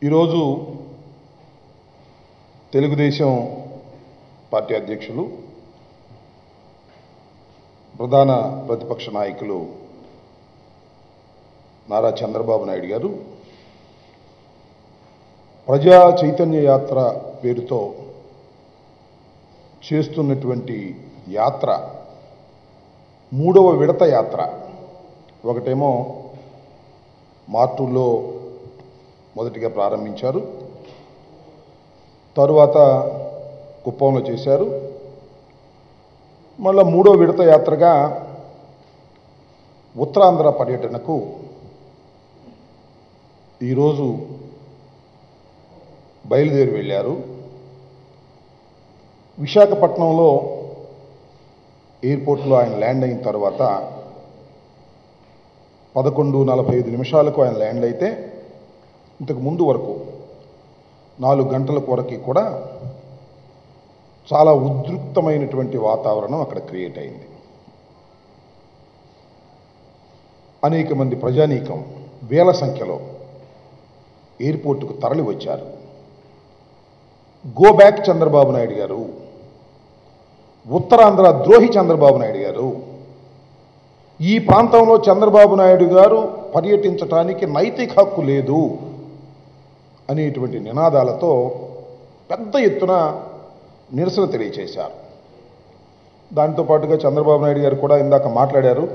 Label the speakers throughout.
Speaker 1: ఈరోజు తెలుగుదేశం పార్టీ అధ్యక్షులు ప్రధాన ప్రతిపక్ష నాయకులు నారా చంద్రబాబు నాయుడు గారు ప్రజా చైతన్య యాత్ర పేరుతో చేస్తున్నటువంటి యాత్ర మూడవ విడత యాత్ర ఒకటేమో మార్టూల్లో మొదటిగా ప్రారంభించారు తరువాత కుప్పంలో చేశారు మళ్ళా మూడో విడత యాత్రగా ఉత్తరాంధ్ర పర్యటనకు ఈరోజు బయలుదేరి వెళ్ళారు విశాఖపట్నంలో ఎయిర్పోర్ట్లో ఆయన ల్యాండ్ అయిన తర్వాత పదకొండు నలభై ఐదు నిమిషాలకు ఆయన ల్యాండ్ అయితే ఇంతకు ముందు వరకు నాలుగు గంటల వరకు కూడా చాలా ఉద్రిక్తమైనటువంటి వాతావరణం అక్కడ క్రియేట్ అయింది అనేక మంది ప్రజానీకం వేల సంఖ్యలో ఎయిర్పోర్టుకు తరలి వచ్చారు గో బ్యాక్ చంద్రబాబు నాయుడు గారు ఉత్తరాంధ్ర ద్రోహి చంద్రబాబు నాయుడు గారు ఈ ప్రాంతంలో చంద్రబాబు నాయుడు గారు పర్యటించటానికి నైతిక హక్కు లేదు అనేటువంటి నినాదాలతో పెద్ద ఎత్తున నిరసన తెలియచేశారు దాంతో పాటుగా చంద్రబాబు నాయుడు గారు కూడా ఇందాక మాట్లాడారు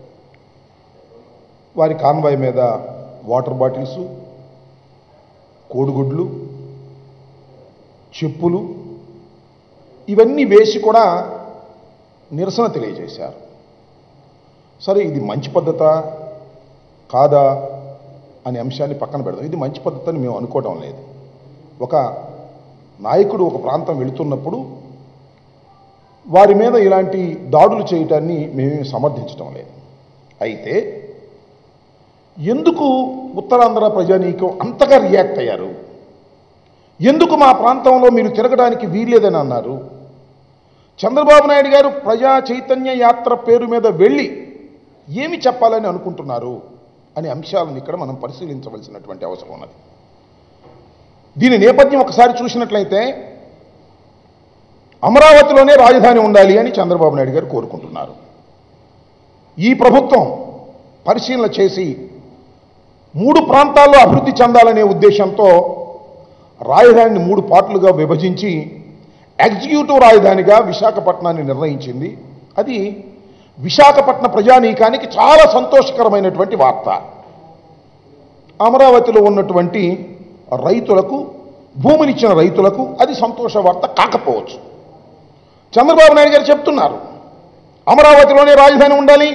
Speaker 1: వారి కాన్వాయ్ మీద వాటర్ బాటిల్స్ కోడిగుడ్లు చెప్పులు ఇవన్నీ వేసి కూడా నిరసన తెలియజేశారు సరే ఇది మంచి పద్ధత కాదా అనే అంశాన్ని పక్కన పెడదాం ఇది మంచి పద్ధతి అని మేము అనుకోవడం లేదు ఒక నాయకుడు ఒక ప్రాంతం వెళుతున్నప్పుడు వారి మీద ఇలాంటి దాడులు చేయటాన్ని మేమేమి సమర్థించడం లేదు అయితే ఎందుకు ఉత్తరాంధ్ర ప్రజానీకం అంతగా రియాక్ట్ అయ్యారు ఎందుకు మా ప్రాంతంలో మీరు తిరగడానికి వీల్లేదని అన్నారు చంద్రబాబు నాయుడు గారు ప్రజా చైతన్య యాత్ర పేరు మీద వెళ్ళి ఏమి చెప్పాలని అనుకుంటున్నారు అనే అంశాలను ఇక్కడ మనం పరిశీలించవలసినటువంటి అవసరం ఉన్నది దీని నేపథ్యం ఒకసారి చూసినట్లయితే అమరావతిలోనే రాజధాని ఉండాలి అని చంద్రబాబు నాయుడు గారు కోరుకుంటున్నారు ఈ ప్రభుత్వం పరిశీలన చేసి మూడు ప్రాంతాల్లో అభివృద్ధి చెందాలనే ఉద్దేశంతో రాజధానిని మూడు పార్టులుగా విభజించి ఎగ్జిక్యూటివ్ రాజధానిగా విశాఖపట్నాన్ని నిర్ణయించింది అది విశాఖపట్న ప్రజానీకానికి చాలా సంతోషకరమైనటువంటి వార్త అమరావతిలో ఉన్నటువంటి రైతులకు భూమినిచ్చిన రైతులకు అది సంతోష వార్త కాకపోవచ్చు చంద్రబాబు నాయుడు గారు చెప్తున్నారు అమరావతిలోనే రాజధాని ఉండాలి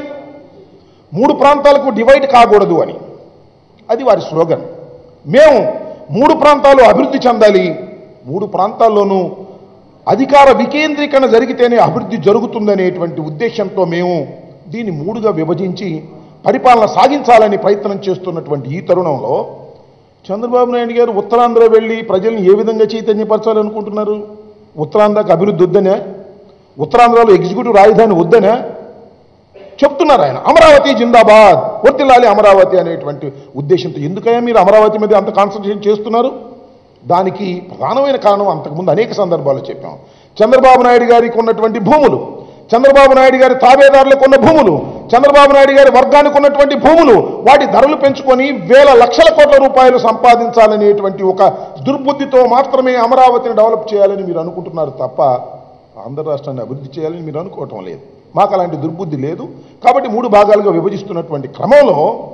Speaker 1: మూడు ప్రాంతాలకు డివైడ్ కాకూడదు అని అది వారి స్లోగన్ మేము మూడు ప్రాంతాలు అభివృద్ధి చెందాలి మూడు ప్రాంతాల్లోనూ అధికార వికేంద్రీకరణ జరిగితేనే అభివృద్ధి జరుగుతుందనేటువంటి ఉద్దేశంతో మేము దీన్ని మూడుగా విభజించి పరిపాలన సాగించాలని ప్రయత్నం చేస్తున్నటువంటి ఈ తరుణంలో చంద్రబాబు నాయుడు గారు ఉత్తరాంధ్ర వెళ్ళి ప్రజల్ని ఏ విధంగా చైతన్యపరచాలనుకుంటున్నారు ఉత్తరాంధ్రకు అభివృద్ధి వద్దనే ఉత్తరాంధ్రలో ఎగ్జిక్యూటివ్ రాజధాని వద్దనే చెప్తున్నారు ఆయన అమరావతి జిందాబాద్ వర్తిల్లాలి అమరావతి అనేటువంటి ఉద్దేశంతో ఎందుకయ్యా మీరు అమరావతి మీద అంత కాన్సన్ట్రేషన్ చేస్తున్నారు దానికి ప్రధానమైన కారణం అంతకుముందు అనేక సందర్భాల్లో చెప్పాం చంద్రబాబు నాయుడు గారికి ఉన్నటువంటి భూములు చంద్రబాబు నాయుడు గారి తాబేదారులకు ఉన్న భూములు చంద్రబాబు నాయుడు గారి వర్గానికి ఉన్నటువంటి భూములు వాటి ధరలు పెంచుకొని వేల లక్షల కోట్ల రూపాయలు సంపాదించాలనేటువంటి ఒక దుర్బుద్ధితో మాత్రమే అమరావతిని డెవలప్ చేయాలని మీరు అనుకుంటున్నారు తప్ప ఆంధ్ర రాష్ట్రాన్ని అభివృద్ధి చేయాలని మీరు అనుకోవటం లేదు మాకు అలాంటి దుర్బుద్ధి లేదు కాబట్టి మూడు భాగాలుగా విభజిస్తున్నటువంటి క్రమంలో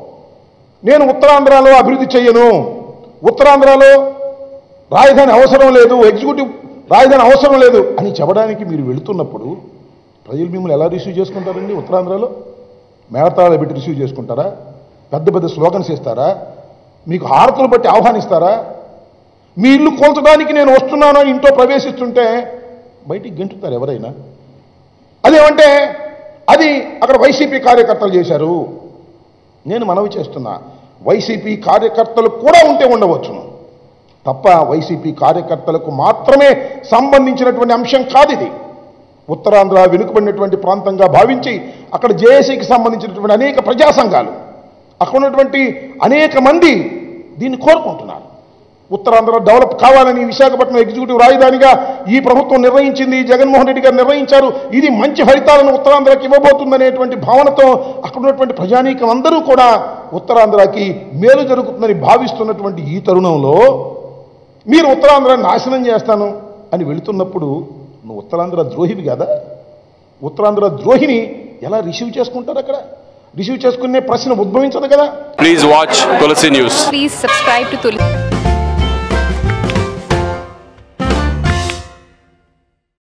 Speaker 1: నేను ఉత్తరాంధ్రలో అభివృద్ధి చేయను ఉత్తరాంధ్రలో రాజధాని అవసరం లేదు ఎగ్జిక్యూటివ్ రాజధాని అవసరం లేదు అని చెప్పడానికి మీరు వెళుతున్నప్పుడు ప్రజలు మిమ్మల్ని ఎలా రిసీవ్ చేసుకుంటారండి ఉత్తరాంధ్రలో మేళతాళాలు పెట్టి రిసీవ్ చేసుకుంటారా పెద్ద పెద్ద స్లోగన్స్ ఇస్తారా మీకు హారతులు బట్టి ఆహ్వానిస్తారా మీ ఇల్లు కూల్చడానికి నేను వస్తున్నాను అని ఇంట్లో ప్రవేశిస్తుంటే బయటికి గెంటుతారు ఎవరైనా అదేమంటే అది అక్కడ వైసీపీ కార్యకర్తలు చేశారు నేను మనవి చేస్తున్నా వైసీపీ కార్యకర్తలు కూడా ఉంటే ఉండవచ్చును తప్ప వైసీపీ కార్యకర్తలకు మాత్రమే సంబంధించినటువంటి అంశం కాదు ఇది ఉత్తరాంధ్ర వెనుకబడినటువంటి ప్రాంతంగా భావించి అక్కడ జేఏసీకి సంబంధించినటువంటి అనేక ప్రజా సంఘాలు అక్కడ ఉన్నటువంటి అనేక మంది దీన్ని కోరుకుంటున్నారు ఉత్తరాంధ్ర డెవలప్ కావాలని విశాఖపట్నం ఎగ్జిక్యూటివ్ రాజధానిగా ఈ ప్రభుత్వం నిర్ణయించింది జగన్మోహన్ రెడ్డి గారు నిర్ణయించారు ఇది మంచి ఫలితాలను ఉత్తరాంధ్రకి ఇవ్వబోతుందనేటువంటి భావనతో అక్కడ ఉన్నటువంటి ప్రజానీకం అందరూ కూడా ఉత్తరాంధ్రకి మేలు జరుగుతుందని భావిస్తున్నటువంటి ఈ తరుణంలో మీరు ఉత్తరాంధ్ర నాశనం చేస్తాను అని వెళుతున్నప్పుడు నువ్వు ఉత్తరాంధ్ర ద్రోహివి కదా ఉత్తరాంధ్ర ద్రోహిని ఎలా రిసీవ్ చేసుకుంటారు అక్కడ రిసీవ్ చేసుకునే ప్రశ్న ఉద్భవించదు కదా
Speaker 2: Please watch Tulsi News.
Speaker 3: Please subscribe to Tulsi.